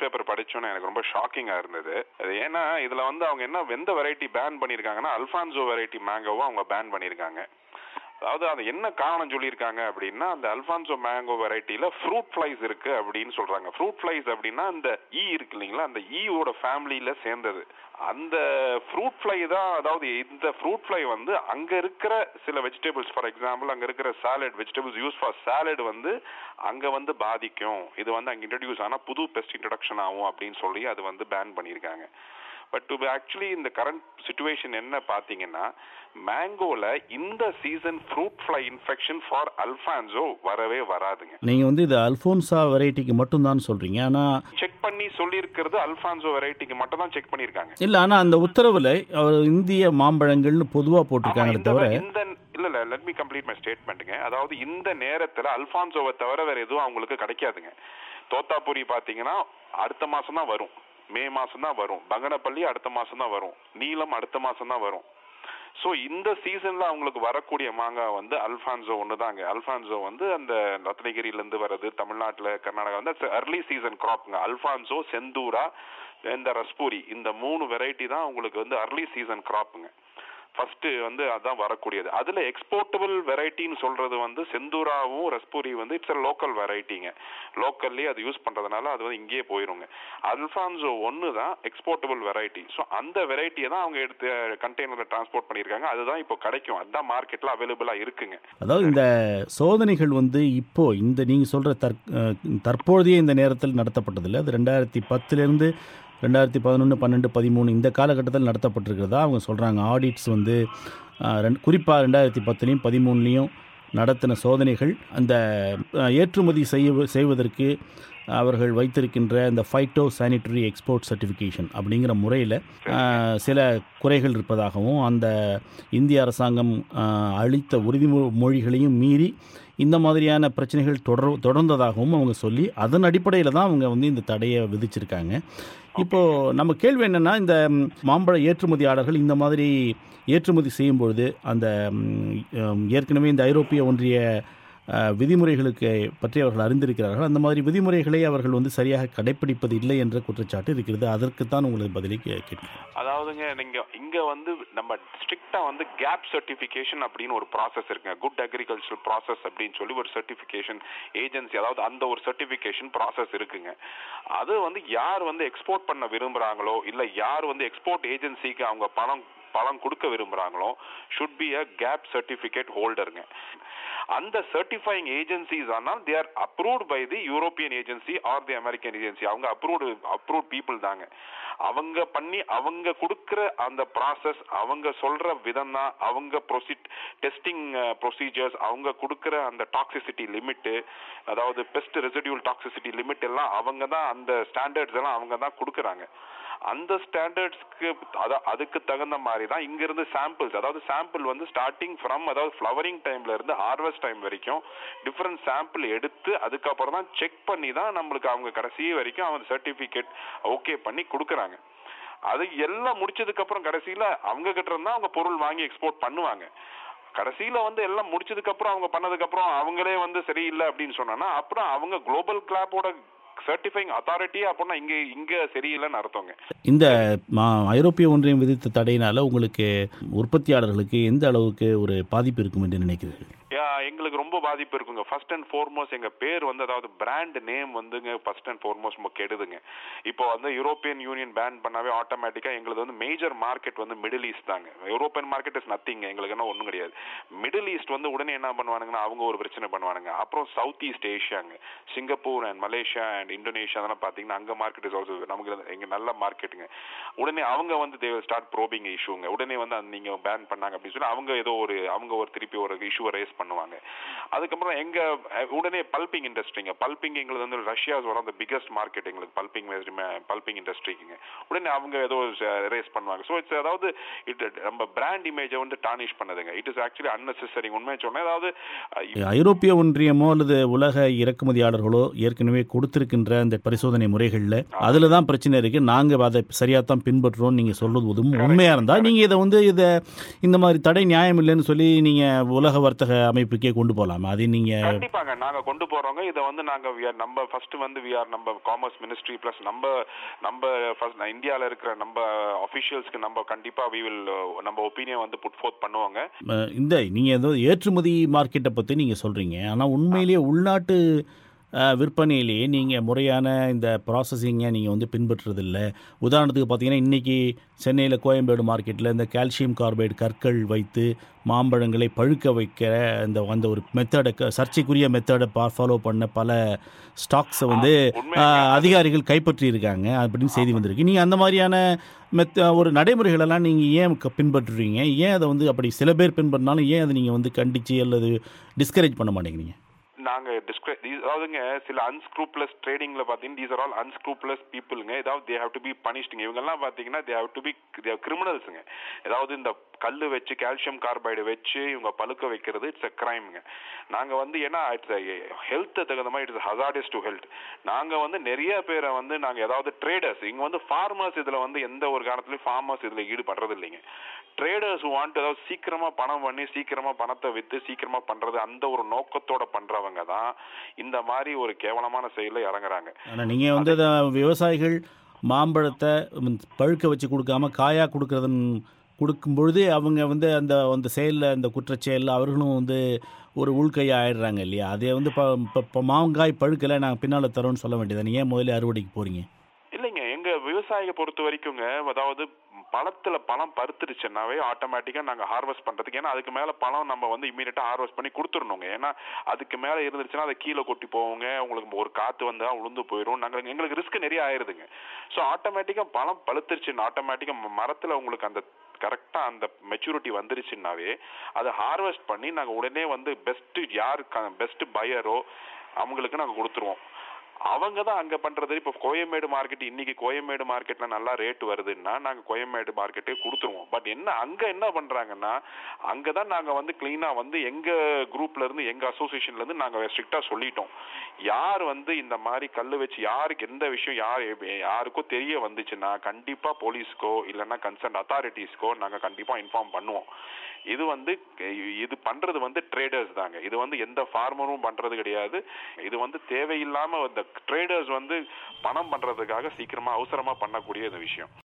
Paper படிச்சோன்னு எனக்கு ரொம்ப ஷாக்கிங்கா இருந்தது அது ஏன்னா இதுல வந்து அவங்க என்ன எந்த வெரைட்டி பேன் பண்ணிருக்காங்கன்னா அல்ஃபான்சோ வெரைட்டி மேங்கோவை அவங்க பேன் பண்ணிருக்காங்க அதாவது அது என்ன காரணம் சொல்லியிருக்காங்க அப்படின்னா அந்த அல்ஃபான்சோ மேங்கோ வெரைட்டில ஃப்ரூட் ஃப்ளைஸ் இருக்கு அப்படின்னு சொல்றாங்க ஃப்ரூட் ஃப்ளைஸ் அப்படின்னா அந்த ஈ இருக்கு இல்லைங்களா அந்த ஈயோட ஃபேமிலியில சேர்ந்தது அந்த ஃப்ரூட் ஃப்ளை தான் அதாவது இந்த ஃப்ரூட் ஃப்ளை வந்து அங்க இருக்கிற சில வெஜிடபிள்ஸ் ஃபார் எக்ஸாம்பிள் அங்க இருக்கிற salad vegetables use for salad வந்து அங்க வந்து பாதிக்கும் இது வந்து அங்க இன்ட்ரடியூஸ் ஆனா புது பெஸ்ட் இன்ட்ரடக்ஷன் ஆகும் அப்படின்னு சொல்லி அது வந்து பேன் பண்ணியிருக்காங்க பட் டு ஆக்சுவலி இந்த கரண்ட் சுச்சுவேஷன் என்ன பாத்தீங்கன்னா மேங்கோல இந்த season fruit fly infection for Alphonso வரவே வராதுங்க நீங்க வந்து இது அல்ஃபோன்சா வெரைட்டிக்கு மட்டும்தான் சொல்றீங்க ஆனா செக் பண்ணி சொல்லியிருக்கிறது அல்ஃபான்சோ வெரைட்டிக்கு மட்டும் தான் செக் பண்ணியிருக்காங்க இல்ல ஆனா அந்த உத்தரவுல அவர் இந்திய மாம்பழங்கள்னு பொதுவா ஆமா, போட்டிருக்காங்களே இந்த தவிர இந்த இல்ல இல்ல லெட் மீ கம்ப்ளீட் மை ஸ்டேட்மெண்ட்டுங்க அதாவது இந்த நேரத்துல அல்ஃபான்சோவை தவிர வேற எதுவும் அவங்களுக்கு கிடைக்காதுங்க தோத்தாபுரி பாத்தீங்கன்னா அடுத்த மாசம் தான் வரும் மே மாசம் தான் வரும் பங்கனப்பள்ளி அடுத்த மாசம் தான் வரும் நீலம் அடுத்த மாசம் தான் வரும் ஸோ இந்த சீசன்ல அவங்களுக்கு வரக்கூடிய மாங்காய் வந்து அல்ஃபான்சோ ஒன்று தாங்க அல்ஃபான்சோ வந்து அந்த ரத்னகிரில இருந்து வர்றது தமிழ்நாட்டுல கர்நாடகா வந்து அர்லி சீசன் கிராப்ங்க அல்ஃபான்சோ செந்தூரா இந்த ரஸ்பூரி இந்த மூணு வெரைட்டி தான் உங்களுக்கு வந்து அர்லி சீசன் கிராப்புங்க ஃபர்ஸ்ட் வந்து அதான் வரக்கூடியது அதுல எக்ஸ்போர்ட்டபிள் வெரைட்டின்னு சொல்றது வந்து செந்தூராவும் ரஸ்பூரி வந்து இட்ஸ் அ லோக்கல் வெரைட்டிங்க லோக்கல்லயே அது யூஸ் பண்றதுனால அது வந்து இங்கேயே போயிருங்க அல்ஃபான்சோ ஒன்னு தான் எக்ஸ்போர்ட்டபிள் வெரைட்டி ஸோ அந்த வெரைட்டியை தான் அவங்க எடுத்து கண்டெய்னர்ல டிரான்ஸ்போர்ட் பண்ணியிருக்காங்க அதுதான் இப்போ கிடைக்கும் அதுதான் மார்க்கெட்ல அவைலபிளா இருக்குங்க அதாவது இந்த சோதனைகள் வந்து இப்போ இந்த நீங்க சொல்ற தற் அஹ், தற்போதைய இந்த நேரத்தில் நடத்தப்பட்டதில்லை அது ரெண்டாயிரத்தி பத்துலேருந்து ரெண்டாயிரத்தி பதினொன்று பன்னெண்டு பதிமூணு இந்த காலகட்டத்தில் நடத்தப்பட்டிருக்கிறதா அவங்க சொல்கிறாங்க ஆடிட்ஸ் வந்து அஹ், ரெண்டு குறிப்பாக ரெண்டாயிரத்தி பத்துலேயும் பதிமூணுலேயும் நடத்தின சோதனைகள் அந்த அஹ், ஏற்றுமதி செய்ய செய்வதற்கு அவர்கள் வைத்திருக்கின்ற இந்த ஃபைட்டோ சானிட்டரி எக்ஸ்போர்ட் சர்டிஃபிகேஷன் அப்படிங்கிற முறையில் சில குறைகள் இருப்பதாகவும் அந்த இந்திய அரசாங்கம் அஹ், அளித்த உறுதிமொழிகளையும் மீறி இந்த மாதிரியான பிரச்சனைகள் தொடர் தொடர்ந்ததாகவும் அவங்க சொல்லி அதன் அடிப்படையில் தான் அவங்க வந்து இந்த தடையை விதிச்சிருக்காங்க இப்போது நம்ம கேள்வி என்னென்னா இந்த ம், மாம்பழ ஏற்றுமதியாளர்கள் இந்த மாதிரி ஏற்றுமதி செய்யும் பொழுது அந்த ம், ம், ஏற்கனவே இந்த ஐரோப்பிய ஒன்றிய அஹ், விதிமுறைகளுக்கு பற்றி அவர்கள் அறிந்திருக்கிறார்கள் அந்த மாதிரி விதிமுறைகளை அவர்கள் வந்து சரியாக கடைப்பிடிப்பது இல்லை என்ற குற்றச்சாட்டு இருக்கிறது அதற்குத்தான் உங்களுக்கு பதிலை கே- கேட்கிறேன் அதாவதுங்க நீங்க இங்க வந்து நம்ம ஸ்ட்ரிக்டா வந்து கேப் சர்டிபிகேஷன் அப்படின்னு ஒரு ப்ராசஸ் இருக்குங்க குட் அக்ரிகல்ச்சர் ப்ராசஸ் அப்படின்னு சொல்லி ஒரு சர்டிபிகேஷன் ஏஜென்சி அதாவது அந்த ஒரு சர்டிபிகேஷன் ப்ராசஸ் இருக்குங்க அது வந்து யார் வந்து எக்ஸ்போர்ட் பண்ண விரும்புறாங்களோ இல்ல யார் வந்து எக்ஸ்போர்ட் ஏஜென்சிக்கு அவங்க பணம் பணம் கொடுக்க விரும்புறாங்களோ should be a GAP certificate ஹோல்டருங்க அந்த சர்டிஃபைங் ஏஜென்சிஸ் ஆனால் they are approved by the European agency or the American agency அவங்க அப்ரூவ்டு அப்ரூவ்ட் பீப்புள் தாங்க அவங்க பண்ணி அவங்க கொடுக்கிற அந்த ப்ராசஸ் அவங்க சொல்ற விதம் தான் அவங்க ப்ரொசீட் டெஸ்டிங் ப்ரொசீஜர்ஸ் அவங்க கொடுக்கிற அந்த டாக்ஸிசிட்டி லிமிட்டு அதாவது பெஸ்ட் ரெசிடியூல் டாக்ஸிசிட்டி லிமிட் எல்லாம் அவங்க தான் அந்த ஸ்டாண்டர்ட்ஸ் எல்லாம் அவங்க தான் கொடுக்குறாங்க அந்த ஸ்டாண்டர்ட்ஸ்க்கு அத அதுக்கு தகுந்த மாதிரி தான் இங்க இருந்து சாம்பிள்ஸ் அதாவது சாம்பிள் வந்து ஸ்டார்டிங் ஃப்ரம் அதாவது ஃப்ளவரிங் டைம்ல இருந்து ஹார்வெஸ்ட் டைம் வரைக்கும் டிஃப்ரெண்ட் சாம்பிள் எடுத்து அதுக்கப்புறம் தான் செக் பண்ணி தான் நம்மளுக்கு அவங்க கடைசி வரைக்கும் அவங்க சர்டிபிகேட் ஓகே பண்ணி கொடுக்குறாங்க அது எல்லாம் முடிச்சதுக்கு அப்புறம் கடைசியில அவங்க கிட்ட இருந்தா அவங்க பொருள் வாங்கி எக்ஸ்போர்ட் பண்ணுவாங்க கடைசியில வந்து எல்லாம் முடிச்சதுக்கு அப்புறம் அவங்க பண்ணதுக்கு அப்புறம் அவங்களே வந்து சரியில்லை அப்படின்னு சொன்னா அப்புறம் அவங்க குளோபல் கிளாப்போட சர்டிஃபைங் அத்தாரிட்டியே அப்படின்னா இங்க இங்க சரியில்லைன்னு அர்த்தங்க இந்த மா- ஐரோப்பிய ஒன்றியம் விதித்த தடையினால உங்களுக்கு உற்பத்தியாளர்களுக்கு எந்த அளவுக்கு ஒரு பாதிப்பு இருக்கும் என்று நினைக்கிறீர்கள் யா, எங்களுக்கு ரொம்ப பாதிப்பு இருக்குங்க ஃபர்ஸ்ட் அண்ட் foremost எங்க பேர் வந்து அதாவது பிராண்ட் நேம் வந்துங்க ஃபர்ஸ்ட் அண்ட் foremost ரொம்ப கெடுதுங்க இப்போ வந்து யூரோப்பியன் யூனியன் பேன் பண்ணாவே ஆட்டோமேட்டிக்கா எங்களுக்கு வந்து மேஜர் மார்க்கெட் வந்து மிடில் ஈஸ்ட் தாங்க யூரோப்பியன் மார்க்கெட் இஸ் நத்திங் எங்களுக்கு என்ன ஒண்ணும் கிடையாது மிடில் ஈஸ்ட் வந்து உடனே என்ன பண்ணுவானுங்கன்னா அவங்க ஒரு பிரச்சனை பண்ணுவானுங்க அப்புறம் சவுத் ஈஸ்ட் ஏஷியாங்க Singapore and Malaysia and Indonesia அதெல்லாம் பாத்தீங்கன்னா அங்க மார்க்கெட் இஸ் ஆல்சோ நமக்கு இது- எங்க நல்ல மார்க்கெட்டுங்க உடனே அவங்க வந்து தே ஸ்டார்ட் ப்ரோபிங் இஷ்யூங்க உடனே வந்து அந்த நீங்க பேன் பண்ணாங்க அப்படின்னு சொல்லி அவங்க ஏதோ ஒரு அவங்க ஒரு திருப்பி ஒரு இஷ்யூவை ரேஸ் பண்ணுவாங்க அதுக்கப்புறம் எங்க அஹ், உடனே பல்பிங் இண்டஸ்ட்ரிங்க பல்பிங் எங்களுக்கு வந்து ரஷ்யாஸ் வர அந்த பிகஸ்ட் மார்க்கெட் எங்களுக்கு பல்பிங் பல்பிங் இண்டஸ்ட்ரிக்குங்க உடனே அவங்க ஏதோ ரேஸ் பண்ணுவாங்க ஸோ இட்ஸ் அதாவது இட் நம்ம பிராண்ட் இமேஜை வந்து டானிஷ் பண்ணுதுங்க இட் இஸ் ஆக்சுவலி அன்னெசரி உண்மையை சொன்னேன் அதாவது அஹ், ஐரோப்பிய ஒன்றியமோ அல்லது உலக இறக்குமதியாளர்களோ ஏற்கனவே கொடுத்திருக்கின்ற அந்த பரிசோதனை முறைகளில் அதில் தான் பிரச்சனை இருக்கு நாங்கள் அதை சரியாக தான் பின்பற்றுறோம் நீங்கள் சொல்றது உதுவும் உண்மையாக இருந்தால் நீங்கள் இதை வந்து இதை இந்த மாதிரி தடை நியாயம் இல்லைன்னு சொல்லி நீங்கள் உலக வர்த்தக அமைப்புக்கே நடவடிக்கை கொண்டு போகலாமா அது நீங்கள் கண்டிப்பாங்க நாங்க கொண்டு போறோங்க இதை வந்து நாங்க we are- நம்ம ஃபர்ஸ்ட் வந்து வி ஆர் நம்ம காமர்ஸ் மினிஸ்ட்ரி பிளஸ் நம்ம நம்ம ஃபர்ஸ்ட் இந்தியால இருக்கிற நம்ம அபிஷியல்ஸ்க்கு நம்ம கண்டிப்பா வி வில் நம்ம ஒப்பீனியன் வந்து புட் ஃபோர்த் பண்ணுவாங்க அஹ் இந்த நீங்கள் ஏதோ ஏற்றுமதி மார்க்கெட்டை பற்றி நீங்கள் சொல்கிறீங்க ஆனால் உண்மையிலேயே உள்நாட்டு அஹ், விற்பனையிலேயே நீங்கள் முறையான இந்த ப்ராசஸிங்கை நீங்கள் வந்து பின்பற்றுறதில்ல உதாரணத்துக்கு பார்த்தீங்கன்னா இன்றைக்கி சென்னையில் கோயம்பேடு மார்க்கெட்டில் இந்த கால்சியம் கார்பைடு கற்கள் வைத்து மாம்பழங்களை பழுக்க வைக்கிற அந்த அந்த ஒரு மெத்தடை சர்ச்சைக்குரிய மெத்தடை பா ஃபாலோ பண்ண பல ஸ்டாக்ஸை வந்து உண்மையாங்க. அஹ், அதிகாரிகள் கைப்பற்றி இருக்காங்க அப்படின்னு செய்தி வந்திருக்கு நீங்கள் அந்த மாதிரியான மெத்த ஒரு நடைமுறைகளெல்லாம் நீங்கள் ஏன் க- பின்பற்றுறீங்க ஏன் அதை வந்து அப்படி சில பேர் பின்பற்றினாலும் ஏன் அதை நீங்கள் வந்து கண்டிச்சு அல்லது டிஸ்கரேஜ் பண்ண மாட்டேங்கிறீங்க நாங்க டிஸ்கிரை அதாவதுங்க சில அன்ஸ்க்ரூப்லஸ் ட்ரேடிங்ல பாத்தீங்கன்னா தீஸ் ஆர் ஆல் அன்ஸ்க்ரூப்லஸ் பீப்புளுங்க ஏதாவது தே ஹேவ் டு பி பனிஷ்டுங்க இவங்க எல்லாம் பாத்தீங்கன்னா தே ஹேவ் டு பி கிரிமினல்ஸுங்க ஏதாவது இந்த கல்லு வச்சு கால்சியம் கார்பைடு வச்சு இவங்க பழுக்க வைக்கிறது இட்ஸ் அ கிரைம்ங்க நாங்க வந்து ஏன்னா இட்ஸ் ஹெல்த் தகுந்த மாதிரி இட்ஸ் ஹசார்டஸ் டு ஹெல்த் நாங்க வந்து நிறைய பேரை வந்து நாங்க ஏதாவது ட்ரேடர்ஸ் இங்க வந்து ஃபார்மர்ஸ் இதுல வந்து எந்த ஒரு காரணத்துலயும் ஃபார்மர்ஸ் இதுல ஈடுபடுறது இல்லைங்க ட்ரேடர்ஸ் வாண்ட் ஏதாவது சீக்கிரமா பணம் பண்ணி சீக்கிரமா பணத்தை வித்து சீக்கிரமா பண்றது அந்த ஒரு நோக்கத்தோட பண்றவங்க தான் இந்த மாதிரி ஒரு கேவலமான செயல்ல இறங்குறாங்க ஆனால் நீங்கள் வந்து அதை விவசாயிகள் மாம்பழத்தை ம், பழுக்க வச்சு கொடுக்காம காயாக கொடுக்கறதன் கொடுக்கும் பொழுது அவங்க வந்து அந்த அந்த செயலில் அந்த குற்றச்செயலில் அவர்களும் வந்து ஒரு உள்கையை ஆயிடுறாங்க இல்லையா அதே வந்து இப்போ இப்போ மாங்காய் பழுக்கலை நாங்கள் பின்னால் தரோன்னு சொல்ல வேண்டியது ஏன் முதல்ல அறுவடைக்கு போகிறீங்க இல்லைங்க எங்க விவசாயியை பொறுத்த வரைக்குங்க அதாவது பழத்துல பழம் பருத்துருச்சுன்னாவே ஆட்டோமேட்டிக்கா நாங்க ஹார்வெஸ்ட் பண்றதுக்கு ஏன்னா அதுக்கு மேல பழம் நம்ம வந்து இமீடியட்டா ஹார்வெஸ்ட் பண்ணி கொடுத்துடணுங்க ஏன்னா அதுக்கு மேல இருந்துச்சுன்னா அதை கீழே கொட்டி போவோங்க உங்களுக்கு ஒரு காத்து வந்தா உளுந்து போயிடும் நாங்க எங்களுக்கு ரிஸ்க் நிறைய ஆயிருதுங்க ஸோ ஆட்டோமேட்டிக்கா பழம் பழுத்துருச்சுன்னு ஆட்டோமேட்டிக்கா மரத்துல உங்களுக்கு அந்த கரெக்டா அந்த மெச்சூரிட்டி வந்துருச்சுன்னாவே அதை ஹார்வெஸ்ட் பண்ணி நாங்க உடனே வந்து பெஸ்ட் யார் பெஸ்ட் பையரோ அவங்களுக்கு நாங்க கொடுத்துருவோம் அவங்க தான் அங்க பண்றது இப்போ கோயம்பேடு மார்க்கெட் இன்னைக்கு கோயம்பேடு மார்க்கெட்ல நல்லா ரேட் வருதுன்னா நாங்க கோயம்பேடு மார்க்கெட்டே கொடுத்துருவோம் பட் என்ன அங்க என்ன பண்றாங்கன்னா அங்க தான் நாங்க வந்து கிளீனா வந்து எங்க குரூப்ல இருந்து எங்க அசோசியேஷன்ல இருந்து நாங்க ஸ்ட்ரிக்டா சொல்லிட்டோம் யார் வந்து இந்த மாதிரி கல்லு வச்சு யாருக்கு எந்த விஷயம் யார் யாருக்கோ தெரிய வந்துச்சுன்னா கண்டிப்பா போலீஸ்க்கோ இல்லைன்னா கன்சர்ன் அத்தாரிட்டிஸ்க்கோ நாங்க கண்டிப்பா இன்ஃபார்ம் பண்ணுவோம் இது வந்து இது பண்றது வந்து ட்ரேடர்ஸ் தாங்க இது வந்து எந்த ஃபார்மரும் பண்றது கிடையாது இது வந்து தேவையில்லாம இந்த ட்ரேடர்ஸ் வந்து பணம் பண்றதுக்காக சீக்கிரமா அவசரமா பண்ணக்கூடிய இந்த விஷயம்